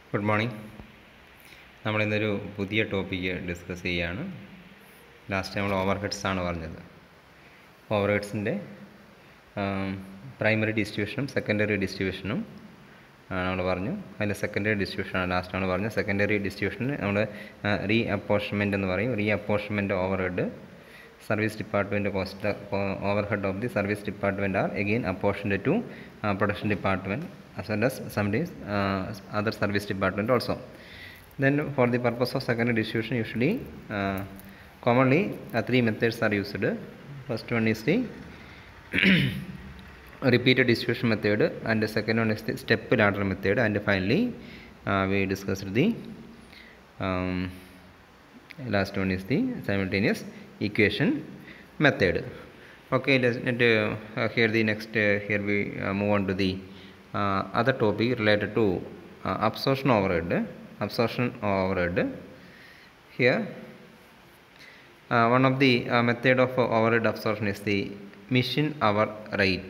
Good morning നമ്മളിന്നൊരു പുതിയ topic discuss ചെയ്യുകയാണ് ലാസ്റ്റ് നമ്മൾ ഓവർ ഹെഡ്സ് ആണ് പറഞ്ഞത് ഓവർ ഹെഡ്സിൻ്റെ പ്രൈമറി ഡിസ്ട്രിബ്യൂഷനും സെക്കൻഡറി ഡിസ്ട്രിബ്യൂഷനും നമ്മൾ പറഞ്ഞു അതിൻ്റെ സെക്കൻഡറി ഡിസ്ട്രിബ്യൂഷനാണ് ലാസ്റ്റ് നമ്മൾ പറഞ്ഞു സെക്കൻഡറി ഡിസ്ട്രിബ്യൂഷന് നമ്മൾ റീ അപ്പോർഷ്മെൻ്റ് എന്ന് പറയും reapportionment overhead service department cost overhead of the service department are again apportioned to production department as well as sometimes uh, other service department also then for the purpose of secondary distribution usually uh, commonly uh, three methods are used first one is the repeated distribution method and the second one is the step ladder method and finally uh, we discussed the um, last one is the simultaneous equation method okay let's uh, here the next uh, here we uh, move on to the uh, other topic related to uh, absorption overhead absorption overhead here uh, one of the uh, method of uh, overhead absorption is the mission hour rate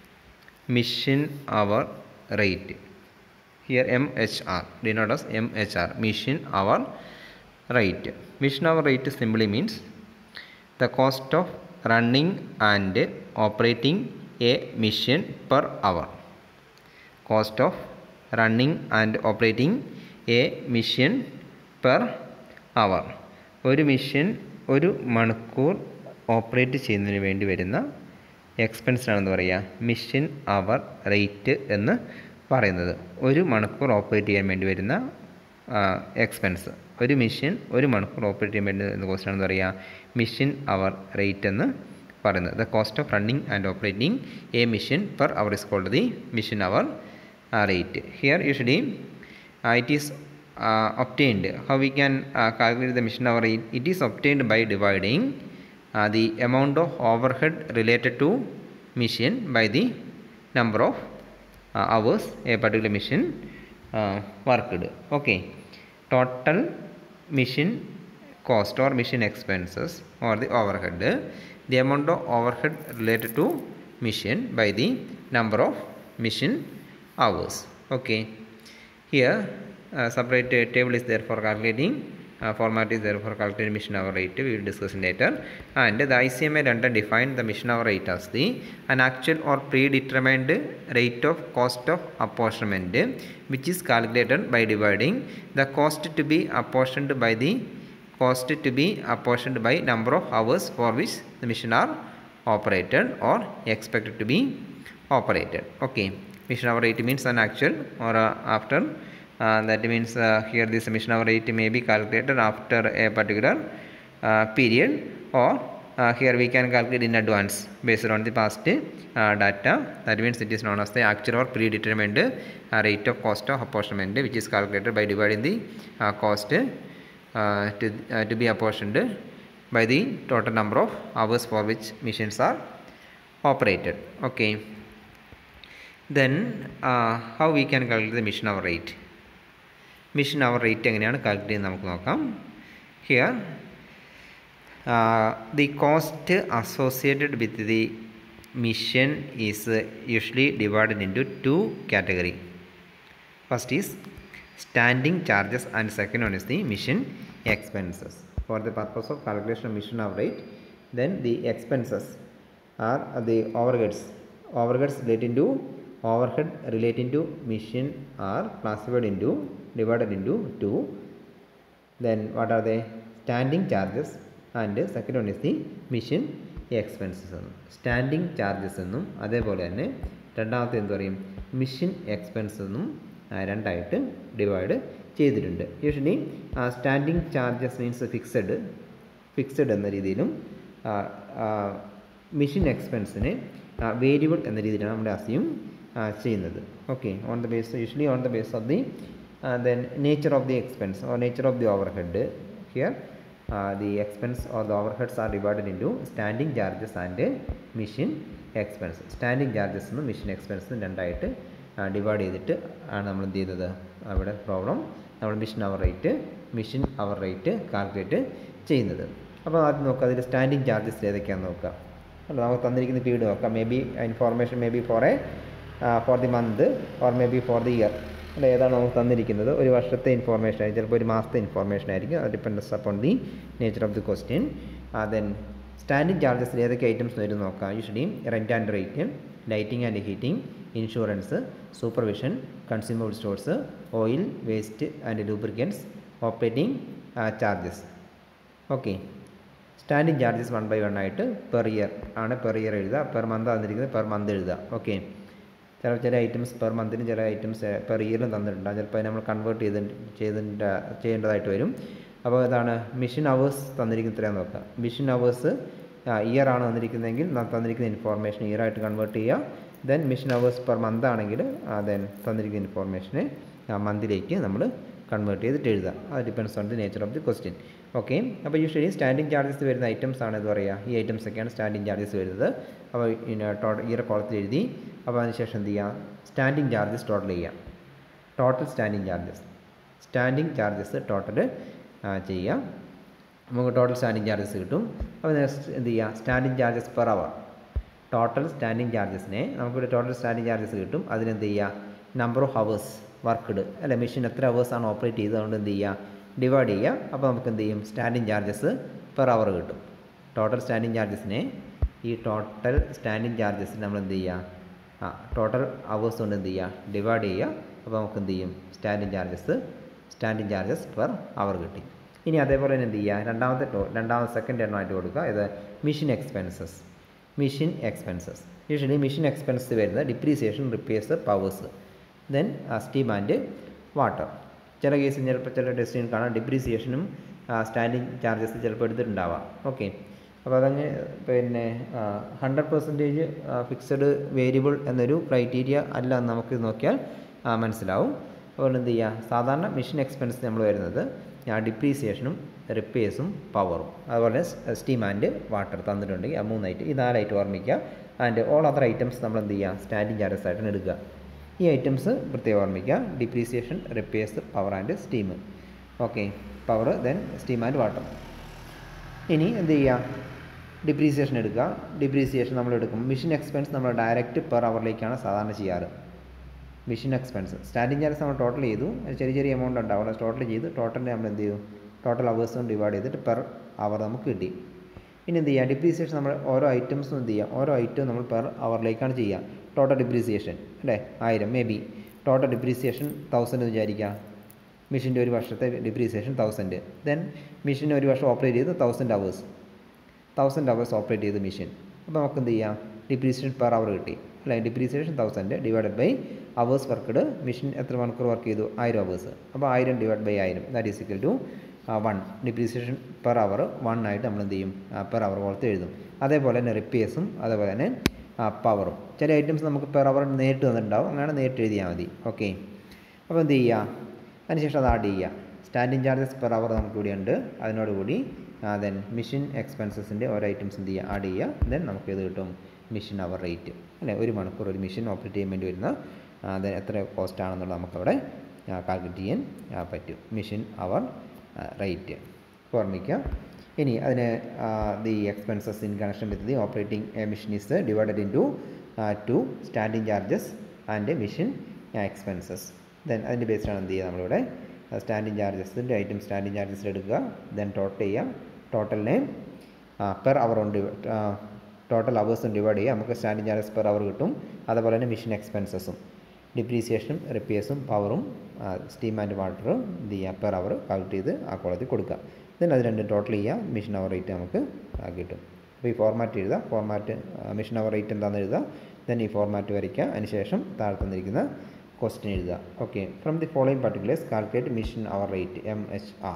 mission hour rate here mhr denoted as mhr mission hour rate mission hour rate simply means the cost of running and operating a mission per hour cost of running and operating a mission per hour ഒരു machine ഒരു മണിക്കൂർ operate ചെയ്യുന്നതിന് വേണ്ടി വരുന്ന എക്സ്പെൻസിനാണെന്ന് പറയുക mission hour rate എന്ന് പറയുന്നത് ഒരു മണിക്കൂർ ഓപ്പറേറ്റ് ചെയ്യാൻ വേണ്ടി വരുന്ന എക്സ്പെൻസ് ഒരു മിഷൻ ഒരു മണിക്കൂർ ഓപ്പറേറ്റ് ചെയ്യാൻ വേണ്ടി വരുന്ന കോസ്റ്റാണെന്ന് പറയുക മിഷൻ അവർ റേറ്റ് എന്ന് പറയുന്നത് the cost of running and operating a machine per hour is called the machine hour rate. Here usually uh, it is uh, obtained. How we can uh, calculate the mission hour rate? It is obtained by dividing uh, the amount of overhead related to mission by the number of uh, hours a particular mission uh, worked. Okay. Total mission cost or mission expenses or the overhead. The amount of overhead related to mission by the number of mission hours okay here uh, separate uh, table is there for calculating uh, format is there for calculating mission hour rate we will discuss later and the ICMA London defined the mission hour rate as the an actual or predetermined rate of cost of apportionment which is calculated by dividing the cost to be apportioned by the cost to be apportioned by number of hours for which the mission are operated or expected to be operated okay mission hour rate means an actual or uh, after uh, that means uh, here this mission hour rate may be calculated after a particular uh, period or uh, here we can calculate in advance based on the past uh, data that means it is known as the actual or predetermined uh, rate of cost of apportionment which is calculated by dividing the uh, cost uh, to, uh, to be apportioned by the total number of hours for which missions are operated okay then uh, how we can calculate the mission hour rate mission hour rate എങ്ങനെയാണ് calculate ചെയ്യുന്നത് നമുക്ക് നോക്കാം here the cost associated with the mission is usually divided into two category first is standing charges and second one is the mission expenses for the purpose of calculation of mission hour rate then the expenses are the overheads overheads relating to overhead relating to mission are classified into divided into two then what are they standing charges and second one is the mission expenses എന്നും standing charges എന്നും അതേപോലെ തന്നെ രണ്ടാമത്തെ എന്ത് പറയും mission expense എന്നും രണ്ടായിട്ട് divide ചെയ്തിട്ടുണ്ട് usually standing charges means fixed fixed എന്ന രീതിയിലും മിഷൻ എക്സ്പെൻസിനെ വേരിയബിൾ എന്ന രീതിയിലാണ് നമ്മുടെ അസ്യൂം ചെയ്യുന്നത് okay on the base usually on the base of the then nature of the expense or nature of the overhead here the expense or the overheads are divided into standing charges and machine expense standing charges എന്നും machine എക്സ്പെൻസും രണ്ടായിട്ട് divide ചെയ്തിട്ട് ആണ് നമ്മൾ എന്ത് ചെയ്തത് അവിടെ problem നമ്മൾ machine hour rate machine hour rate calculate ചെയ്യുന്നത് അപ്പോൾ ആദ്യം നോക്കുക അതിൽ സ്റ്റാൻഡിങ് ചാർജസ് ഏതൊക്കെയാണെന്ന് നോക്കുക അല്ല നമുക്ക് തന്നിരിക്കുന്ന പീരീഡ് നോക്കാം maybe information maybe for a for the month or maybe for the year അല്ല ഏതാണ് നമുക്ക് തന്നിരിക്കുന്നത് ഒരു വർഷത്തെ ഇൻഫോർമേഷൻ ആയിരിക്കും ചിലപ്പോൾ ഒരു മാസത്തെ ഇൻഫോർമേഷൻ ആയിരിക്കും അത് depends upon the nature of the question then standing ചാർജസിൽ ഏതൊക്കെ ഐറ്റംസ് വരും നോക്കാം usually rent and rate lighting and heating insurance supervision consumable stores oil waste and lubricants operating charges okay standing charges one by one ആയിട്ട് per year ആണ് per year എഴുതുക per month തന്നിരിക്കുന്നത് per month എഴുതുക okay ചില ചില items per മന്തിനും ചില items per ഇയറിലും തന്നിട്ടുണ്ടാകും ചിലപ്പോൾ അത് നമ്മൾ കൺവേർട്ട് ചെയ്ത് ചെയ്തിട്ട് ചെയ്യേണ്ടതായിട്ട് വരും അപ്പോൾ ഇതാണ് മിഷൻ അവേഴ്സ് തന്നിരിക്കുന്ന ഇത്രയും നോക്കുക മിഷൻ അവേഴ്സ് ഇയർ ആണ് തന്നിരിക്കുന്നതെങ്കിൽ ന- തന്നിരിക്കുന്ന ഇൻഫോർമേഷൻ ഇയർ ആയിട്ട് കൺവേർട്ട് ചെയ്യുക then machine hours per month ആണെങ്കിൽ ദെൻ തന്നിരിക്കുന്ന ഇൻഫോർമേഷനെ മന്തിലേക്ക് നമ്മൾ കൺവേർട്ട് ചെയ്തിട്ട് എഴുതുക അത് depends on the nature of the question okay അപ്പോൾ യൂഷ്വലി സ്റ്റാൻഡിംഗ് ചാർജസ് വരുന്ന ഐറ്റംസ് ആണ് ഇത് പറയുക ഈ ഐറ്റംസ് ഒക്കെയാണ് സ്റ്റാൻഡിംഗ് ചാർജസ് വരുന്നത് അപ്പോൾ ടോട്ടൽ ഇയർ കോളത്തിൽ എഴുതി അപ്പോൾ അതിനുശേഷം എന്ത് ചെയ്യുക സ്റ്റാൻഡിംഗ് ചാർജസ് ടോട്ടൽ ചെയ്യുക total standing charges standing charges total ചെയ്യുക നമുക്ക് ടോട്ടൽ സ്റ്റാൻഡിംഗ് ചാർജസ് കിട്ടും അപ്പോൾ നെക്സ്റ്റ് എന്ത് ചെയ്യുക standing charges per hour total standing ചാർജസിനെ നമുക്കിവിടെ ടോട്ടൽ സ്റ്റാൻഡിംഗ് ചാർജസ് കിട്ടും അതിനെന്ത് ചെയ്യുക നമ്പർ ഓഫ് ഹവേഴ്സ് വർക്ക്ഡ് അല്ലെ മെഷീൻ എത്ര ഹവേഴ്സാണ് ഓപ്പറേറ്റ് ചെയ്തത് അതുകൊണ്ട് എന്ത് ചെയ്യുക ഡിവൈഡ് ചെയ്യുക അപ്പോൾ നമുക്ക് എന്ത് ചെയ്യും സ്റ്റാൻഡിംഗ് ചാർജസ് പെർ അവർ കിട്ടും ടോട്ടൽ സ്റ്റാൻഡിംഗ് ചാർജസിനെ ഈ ടോട്ടൽ സ്റ്റാൻഡിംഗ് ചാർജസ് നമ്മൾ എന്ത് ചെയ്യുക ആ ടോട്ടൽ അവേഴ്സ് കൊണ്ട് എന്ത് ചെയ്യുക ഡിവൈഡ് ചെയ്യുക അപ്പോൾ നമുക്ക് എന്ത് ചെയ്യും standing charges standing charges per hour കിട്ടി ഇനി അതേപോലെ തന്നെ എന്ത് ചെയ്യുക രണ്ടാമത്തെ ടോ രണ്ടാമത്തെ സെക്കൻഡ് എണ്ണമായിട്ട് കൊടുക്കുക ഇത് machine expenses machine expenses usually machine expense വരുന്നത് depreciation repairs powers then steam and water ചില കേസിൽ ചിലപ്പോൾ ചില ടെസ്റ്റിന് കാണാം ഡിപ്രീസിയേഷനും സ്റ്റാൻഡിങ് ചാർജസ് ചിലപ്പോൾ എടുത്തിട്ടുണ്ടാവാം ഓക്കെ അപ്പോൾ അതങ്ങ് പിന്നെ ഹൺഡ്രഡ് പെർസെൻറ്റേജ് ഫിക്സഡ് വേരിയബിൾ എന്നൊരു ക്രൈറ്റീരിയ അല്ല എന്ന് നമുക്ക് നോക്കിയാൽ ആ, മനസ്സിലാവും അതുകൊണ്ട് എന്ത് ചെയ്യുക സാധാരണ മിഷൻ എക്സ്പെൻസ് നമ്മൾ വരുന്നത് ഡിപ്രീസിയേഷനും റിപ്പയേഴ്സും പവറും അതുപോലെ സ്റ്റീം ആൻഡ് വാട്ടർ തന്നിട്ടുണ്ടെങ്കിൽ ആ മൂന്നായിട്ട് ഈ നാലായിട്ട് ഓർമ്മിക്കുക ആൻഡ് ഓൾ അതർ ഐറ്റംസ് നമ്മൾ എന്ത് ചെയ്യുക സ്റ്റാൻഡിങ് ചാർജസ് ആയിട്ടാണ് എടുക്കുക ഈ ഐറ്റംസ് പ്രത്യേകം ഓർമ്മിക്കുക depreciation repairs power and steam okay power then steam and water ഇനി എന്ത് ചെയ്യുക ഡിപ്രീസിയേഷൻ എടുക്കുക ഡിപ്രീസിയേഷൻ നമ്മൾ എടുക്കും മിഷൻ എക്സ്പെൻസ് നമ്മൾ ഡയറക്റ്റ് പെർ അവറിലേക്കാണ് സാധാരണ ചെയ്യാറ് മിഷൻ എക്സ്പെൻസ് സ്റ്റാൻഡിങ് ചാർജസ് നമ്മൾ ടോട്ടൽ ചെയ്തു അത് ചെറിയ ചെറിയ എമൗണ്ട് ഉണ്ടാവും അവിടെ ടോട്ടൽ ചെയ്ത് ടോട്ടലിനെ നമ്മൾ എന്ത് ചെയ്തു ടോട്ടൽ അവേഴ്സും ഡിവൈഡ് ചെയ്തിട്ട് പെർ അവർ നമുക്ക് കിട്ടി ഇനി എന്ത് ചെയ്യുക ഡിപ്രീസിയേഷൻ നമ്മൾ ഓരോ ഐറ്റംസും എന്ത് ചെയ്യുക ഓരോ ഐറ്റവും നമ്മൾ പെർ അവറിലേക്കാണ് ചെയ്യുക ടോട്ടൽ ഡിപ്രീസിയേഷൻ അല്ലേ ആയിരം maybe total depreciation thousand വിചാരിക്കുക മെഷീൻ്റെ ഒരു വർഷത്തെ ഡിപ്രീസിയേഷൻ തൗസൻഡ് ദെൻ മെഷീൻ ഒരു വർഷം ഓപ്പറേറ്റ് ചെയ്ത് thousand hours thousand hours operate ചെയ്ത് മെഷീൻ അപ്പോൾ നമുക്ക് എന്ത് ചെയ്യാം ഡിപ്രീസിയേഷൻ പെർ അവർ കിട്ടി അല്ലേ depreciation thousand divided by hours worked machine എത്ര മണിക്കൂർ വർക്ക് ചെയ്തു ആയിരം അവേഴ്സ് അപ്പോൾ ആയിരം ഡിവൈഡ് ബൈ ആയിരം that is equal to one depreciation per hour one ആയിട്ട് നമ്മൾ എന്ത് ചെയ്യും പെർ അവർ പോലത്തെ എഴുതും അതേപോലെ തന്നെ റിപ്പയേഴ്സും അതേപോലെ തന്നെ പവറും ചില ഐറ്റംസ് നമുക്ക് പെർ അവർ നേരിട്ട് തന്നിട്ടുണ്ടാവും അങ്ങനെ നേരിട്ട് എഴുതിയാൽ മതി ഓക്കെ അപ്പോൾ എന്ത് ചെയ്യുക അതിനുശേഷം അത് ആഡ് ചെയ്യുക സ്റ്റാൻഡിങ് ചാർജസ് പെർ അവർ നമുക്ക് ഇവിടെ ഉണ്ട് അതിനോടുകൂടി ദെൻ മിഷൻ എക്സ്പെൻസസിൻ്റെ ഓരോ ഐറ്റംസ് എന്ത് ചെയ്യുക ആഡ് ചെയ്യുക ദെൻ നമുക്ക് ഇത് കിട്ടും മിഷൻ അവർ റേറ്റ് അല്ലേ ഒരു മണിക്കൂർ ഒരു മിഷൻ ഓപ്പറേറ്റ് ചെയ്യാൻ വേണ്ടി വരുന്ന ദെൻ എത്ര കോസ്റ്റ് ആണെന്നുള്ളത് നമുക്കവിടെ കാൽക്കുലേറ്റ് ചെയ്യാൻ ആ, പറ്റും മിഷൻ അവർ റേറ്റ് ഓർമ്മിക്കുക ഇനി അതിന് the expenses in connection with the operating machine is divided into to standing charges and machine expenses then അതിൻ്റെ ബേസിലാണ് എന്ത് ചെയ്യുക നമ്മളിവിടെ സ്റ്റാൻഡിങ് ചാർജസിൻ്റെ ഐറ്റം സ്റ്റാൻഡിങ് ചാർജസ് എടുക്കുക ദെൻ ടോട്ടൽ ചെയ്യുക ടോട്ടലിനെ പെർ അവർ കൊണ്ട് ടോട്ടൽ അവേഴ്സും ഡിവൈഡ് ചെയ്യുക നമുക്ക് സ്റ്റാൻഡിങ് ചാർജസ് പെർ അവർ കിട്ടും അതുപോലെ തന്നെ മിഷൻ എക്സ്പെൻസസും ഡിപ്രീസിയേഷനും റിപ്പയേഴ്സും പവറും സ്റ്റീം ആൻഡ് വാട്ടറും എന്ത് ചെയ്യുക പെർ അവർ കാൽക്കുലേറ്റ് ചെയ്ത് ആ കോളത്തിൽ കൊടുക്കുക ദെൻ അത് രണ്ടും ടോട്ടൽ ചെയ്യുക മിഷൻ അവർ റേറ്റ് നമുക്ക് ആ, കിട്ടും അപ്പോൾ ഈ ഫോർമാറ്റ് എഴുതുക ഫോർമാറ്റ് മിഷൻ അവർ റേറ്റ് എന്താണെന്ന് എഴുതുക ദെൻ ഈ ഫോർമാറ്റ് വരയ്ക്കുക അതിനുശേഷം താഴെ തന്നിരിക്കുന്ന ക്വസ്റ്റ്യൻ എഴുതുക okay from the following particulars calculate machine hour rate M H R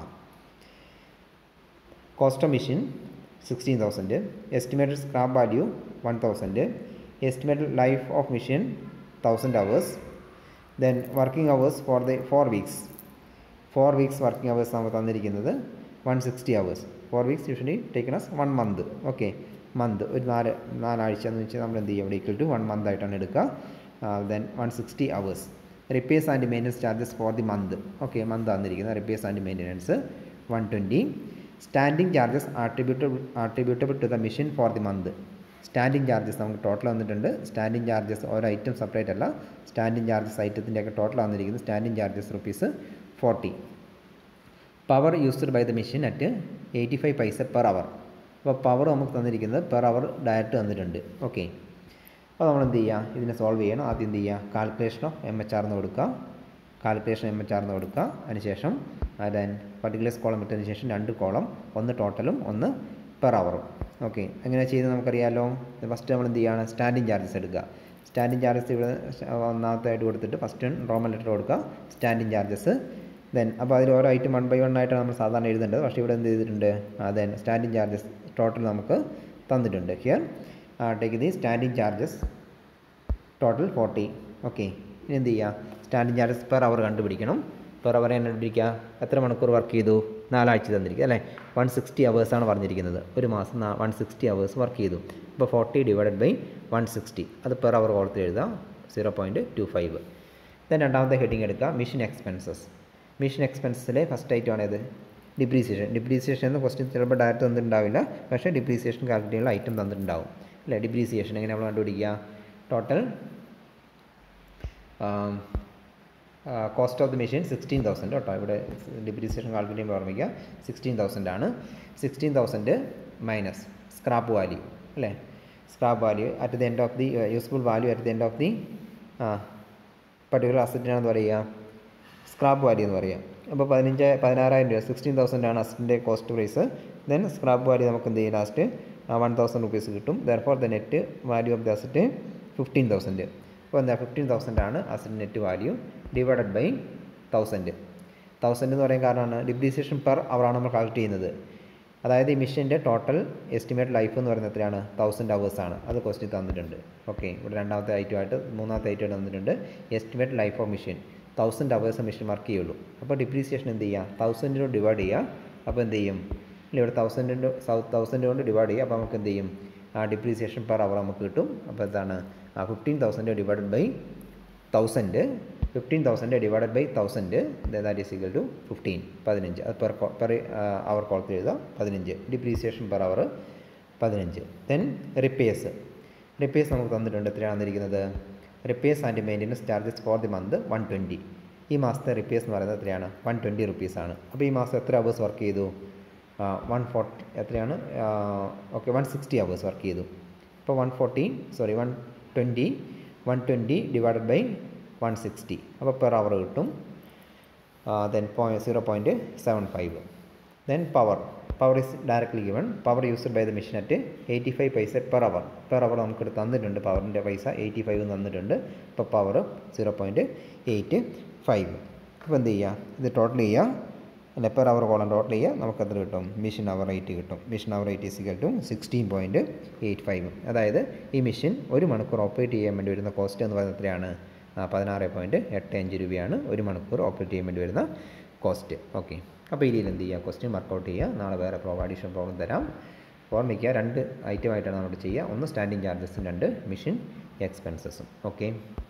cost of machine sixteen thousand estimated scrap value one thousand estimated life of machine thousand hours then working hours for the four weeks four weeks working hours നമുക്ക് തന്നിരിക്കുന്നത് one sixty hours four weeks usually taken as one month okay month ഒരു നാല് നാലാഴ്ച എന്ന് വെച്ചാൽ നമ്മൾ എന്ത് ചെയ്യും ഇവിടെ ഈക്വൽ ടു വൺ മന്ത് ആയിട്ടാണ് എടുക്കുക then one sixty hours repairs and maintenance charges for the month okay month തന്നിരിക്കുന്നത് repairs and maintenance one twenty standing charges attributable attributable to the machine for the month standing charges നമുക്ക് total വന്നിട്ടുണ്ട് standing charges ഓരോ item separate അല്ല standing charges ഐറ്റത്തിൻ്റെയൊക്കെ total വന്നിരിക്കുന്നത് standing charges rupees forty power used by the machine at eighty five paisa per hour അപ്പോൾ power നമുക്ക് തന്നിരിക്കുന്നത് per അവർ direct തന്നിട്ടുണ്ട് ഓക്കെ അപ്പോൾ നമ്മൾ എന്ത് ചെയ്യുക ഇതിനെ സോൾവ് ചെയ്യണം ആദ്യം എന്ത് ചെയ്യുക calculation of M H R എന്ന് കൊടുക്കുക കാൽക്കുലേഷൻ എം എച്ച് ആർ എന്ന് കൊടുക്കുക അതിനുശേഷം ദെൻ പർട്ടിക്കുലേഴ്സ് കോളം ഇട്ടതിന് ശേഷം രണ്ട് കോളം ഒന്ന് ടോട്ടലും ഒന്ന് പെർ അവറും ഓക്കെ എങ്ങനെ ചെയ്ത് നമുക്കറിയാമല്ലോ ഫസ്റ്റ് നമ്മൾ എന്ത് ചെയ്യുകയാണ് സ്റ്റാൻഡിങ് ചാർജസ് എടുക്കുക സ്റ്റാൻഡിങ് ചാർജസ് ഇവിടെ ഒന്നാമത്തായിട്ട് കൊടുത്തിട്ട് ഫസ്റ്റ് റോമൻ ലെറ്റർ കൊടുക്കുക സ്റ്റാൻഡിങ് ചാർജസ് ദെൻ അപ്പോൾ അതിൽ ഓരോ ഐറ്റം വൺ ബൈ വൺ ആയിട്ടാണ് നമ്മൾ സാധാരണ എഴുതേണ്ടത് പക്ഷേ ഇവിടെ എന്ത് ചെയ്തിട്ടുണ്ട് ദെൻ സ്റ്റാൻഡിങ് ചാർജസ് ടോട്ടൽ നമുക്ക് തന്നിട്ടുണ്ട് here take the standing charges total forty okay ഇനി എന്ത് ചെയ്യുക സ്റ്റാൻഡിങ് ചാർജസ് പെർ അവർ കണ്ടുപിടിക്കണം പെർ അവർ തന്നെ കണ്ടുപിടിക്കുക എത്ര മണിക്കൂർ വർക്ക് ചെയ്തു നാലാഴ്ച തന്നിരിക്കുക അല്ലേ വൺ സിക്സ്റ്റി ആണ് പറഞ്ഞിരിക്കുന്നത് ഒരു മാസം വൺ സിക്സ്റ്റി അവേഴ്സ് വർക്ക് ചെയ്തു അപ്പോൾ forty divided by one sixty അത് പെർ അവർ കോളത്തിൽ എഴുതാം zero point two five then രണ്ടാമത്തെ ഹെഡിങ് എടുക്കുക മിഷൻ എക്സ്പെൻസസ് മിഷൻ എക്സ്പെൻസിലെ ഫസ്റ്റ് ഐറ്റം ആണ് ഇത് ഡിപ്രീസിയേഷൻ ഡിപ്രീസിയേഷൻ എന്ന് ക്വസ്റ്റ്യൻ ചിലപ്പോൾ ഡയറക്റ്റ് തന്നിട്ടുണ്ടാവില്ല പക്ഷേ ഡിപ്രീസിയേഷൻ കാൽക്കുലേറ്റ് ചെയ്യാനുള്ള ഐറ്റം തന്നിട്ടുണ്ടാവും അല്ലേ ഡിപ്രീസിയേഷൻ എങ്ങനെ നമ്മൾ കണ്ടുപിടിക്കുക total cost of the machine sixteen thousand കേട്ടോ ഇവിടെ ഡിപ്രീസിയേഷൻ കാൽക്കുലേറ്റ് ചെയ്യുമ്പോൾ ഓർമ്മിക്കുക സിക്സ്റ്റീൻ തൗസൻഡ് ആണ് sixteen thousand minus scrap value അല്ലേ scrap value at the end of the useful value at the end of the particular അസറ്റിനാണെന്ന് പറയുക scrap value എന്ന് പറയുക അപ്പോൾ പതിനഞ്ച് പതിനാറായിരം രൂപ സിക്സ്റ്റീൻ തൗസൻഡ് ആണ് അസറ്റിൻ്റെ cost price then scrap value നമുക്ക് എന്ത് ചെയ്യും ലാസ്റ്റ് വൺ തൗസൻഡ് റുപ്പീസ് കിട്ടും therefore the net value of the asset fifteen thousand അപ്പോൾ എന്താ ഫിഫ്റ്റീൻ തൗസൻഡ് ആണ് asset net value divided by thousand thousand എന്ന് പറയാൻ കാരണമാണ് ഡിപ്രീസിയേഷൻ പെർ അവറാണ് നമ്മൾ കാൽക്കുലേറ്റ് ചെയ്യുന്നത് അതായത് ഈ മിഷീൻ്റെ ടോട്ടൽ എസ്റ്റിമേറ്റ് ലൈഫ് എന്ന് പറയുന്നത് എത്രയാണ് തൗസൻഡ് അവേഴ്സ് ആണ് അത് ക്വസ്റ്റ്യൻ തന്നിട്ടുണ്ട് ഓക്കെ ഇവിടെ രണ്ടാമത്തെ ഐറ്റമായിട്ട് മൂന്നാമത്തെ ഐറ്റമായിട്ട് തന്നിട്ടുണ്ട് estimate life of machine thousand hours machine work ചെയ്യുള്ളൂ അപ്പോൾ ഡിപ്രീസിയേഷൻ എന്ത് ചെയ്യുക തൗസൻഡിനോട് ഡിവൈഡ് ചെയ്യുക അപ്പോൾ എന്ത് ചെയ്യും ഇല്ല ഇവിടെ തൗസൻഡിൻ്റെ തൗസൻഡ് കൊണ്ട് ഡിവൈഡ് ചെയ്യുക അപ്പോൾ നമുക്ക് എന്ത് ചെയ്യും ആ ഡിപ്രീസിയേഷൻ പെർ അവർ നമുക്ക് കിട്ടും അപ്പോൾ എന്താണ് ആ fifteen thousand divided by thousand fifteen thousand divided by thousand that is equal to fifteen പതിനഞ്ച് അത് പെർ പെർ അവർ കോളത്തിൽ എഴുതുക പതിനഞ്ച് ഡിപ്രീസിയേഷൻ പെർ അവർ പതിനഞ്ച് ദെൻ റിപ്പേഴ്സ് റിപ്പേഴ്സ് നമുക്ക് തന്നിട്ടുണ്ട് എത്രയാണ് തന്നിരിക്കുന്നത് repairs and maintenance charges for the month one twenty ഈ മാസത്തെ റിപ്പേഴ്സ് എന്ന് പറയുന്നത് എത്രയാണ് വൺ ട്വൻറ്റി റുപ്പീസാണ് അപ്പോൾ ഈ മാസം എത്ര അവേഴ്സ് വർക്ക് ചെയ്തു വൺ ഫോർട്ടി എത്രയാണ് okay one sixty hours work ചെയ്തു അപ്പോൾ one forty sorry one twenty one twenty divided by one sixty അപ്പോൾ പെർ അവർ കിട്ടും then point zero point seven five then power power is directly given power used by the machine at eighty five paisa per hour per hour നമുക്ക് തന്നിട്ടുണ്ട് പവറിൻ്റെ paisa eighty five തന്നിട്ടുണ്ട് ഇപ്പോൾ power zero point eight five അപ്പോൾ എന്ത് ചെയ്യുക ഇത് total ചെയ്യുക അല്ലെ പെർ അവർ കോളം ടോട്ടൽ ചെയ്യുക നമുക്ക് എത്ര കിട്ടും മെഷീൻ അവർ റേറ്റ് കിട്ടും machine hour rate is equal to sixteen point eight five അതായത് ഈ മെഷീൻ ഒരു മണിക്കൂർ ഓപ്പറേറ്റ് ചെയ്യാൻ വേണ്ടി വരുന്ന കോസ്റ്റ് എന്ന് പറയുന്നത് എത്രയാണ് പതിനാറ് പോയിൻറ്റ് എട്ട് അഞ്ച് രൂപയാണ് ഒരു മണിക്കൂർ ഓപ്പറേറ്റ് ചെയ്യാൻ വേണ്ടി വരുന്ന കോസ്റ്റ് ഓക്കെ അപ്പോൾ ഈ രീതിയിൽ എന്ത് ചെയ്യുക ക്വസ്റ്റ്യൻ വർക്കൗട്ട് ചെയ്യുക നാളെ വേറെ പ്രോ അഡീഷണൽ പ്രോബ്ലം തരാം ഓർമ്മിക്കുക രണ്ട് ഐറ്റമായിട്ടാണ് നമ്മൾ ചെയ്യുക ഒന്ന് സ്റ്റാൻഡിങ് ചാർജസും രണ്ട് മെഷീൻ എക്സ്പെൻസസും ഓക്കെ